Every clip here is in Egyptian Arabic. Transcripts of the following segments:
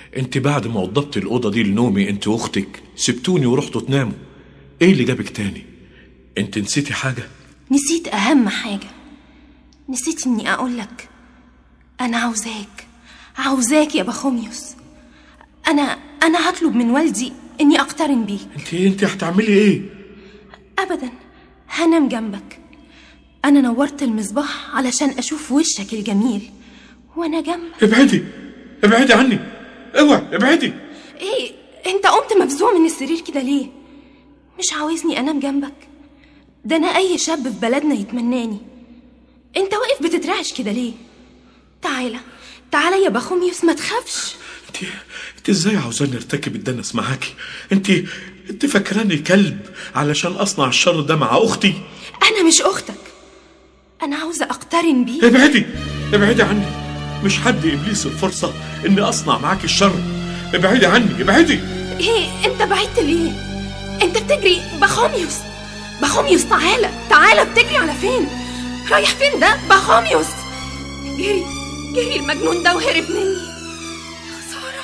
انت بعد ما وضبت الأوضة دي لنومي انت واختك سبتوني ورحتوا تناموا ايه اللي جابك تاني انت نسيتي حاجة نسيت أهم حاجة نسيت إني أقول لك أنا عاوزاك عاوزاك يا بخوميوس أنا أنا هطلب من والدي إني أقترن بيك انت انت هتعملي ايه أبدا هنام جنبك أنا نورت المصباح علشان أشوف وشك الجميل وأنا جنبك ابعدي ابعدي عني اوعي ابعدي إيه أنت قمت مفزوع من السرير كده ليه؟ مش عاوزني أنام جنبك ده أنا أي شاب في بلدنا يتمناني أنت واقف بتترعش كده ليه؟ تعالى تعالى يا بخوميوس ما تخافش انت انت ازاي عاوزاني ارتكب الدنس معاكي انت انت فاكراني كلب علشان اصنع الشر ده مع اختي أنا مش أختك أنا عاوزة أقترن بيك ابعدي ابعدي عني مش حد ابليس الفرصه اني اصنع معاكي الشر ابعدي عني ابعدي إيه أنت بعدت ليه؟ أنت بتجري بخوميوس بخوميوس تعالى تعالى بتجري على فين؟ رايح فين ده بخوميوس جري جري المجنون ده وهرب مني يا خسارة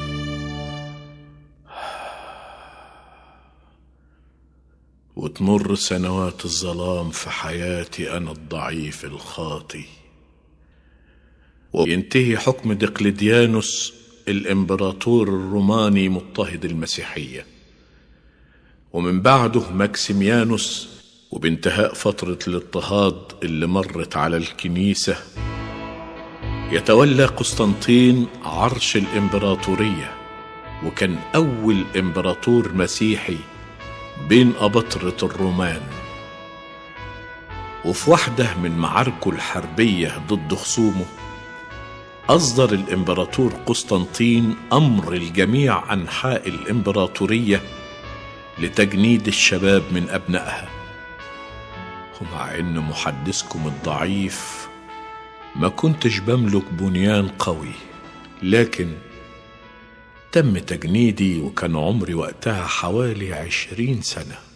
وتمر سنوات الظلام في حياتي أنا الضعيف الخاطي وينتهي حكم دقلديانوس الإمبراطور الروماني مضطهد المسيحية ومن بعده ماكسيميانوس وبانتهاء فترة الاضطهاد اللي مرت على الكنيسة يتولى قسطنطين عرش الإمبراطورية وكان أول إمبراطور مسيحي بين أباطرة الرومان وفي واحدة من معاركه الحربية ضد خصومه أصدر الإمبراطور قسطنطين أمر الجميع أنحاء الإمبراطورية لتجنيد الشباب من أبنائها ومع إن محدثكم الضعيف ما كنتش بملك بنيان قوي لكن تم تجنيدي وكان عمري وقتها حوالي عشرين سنة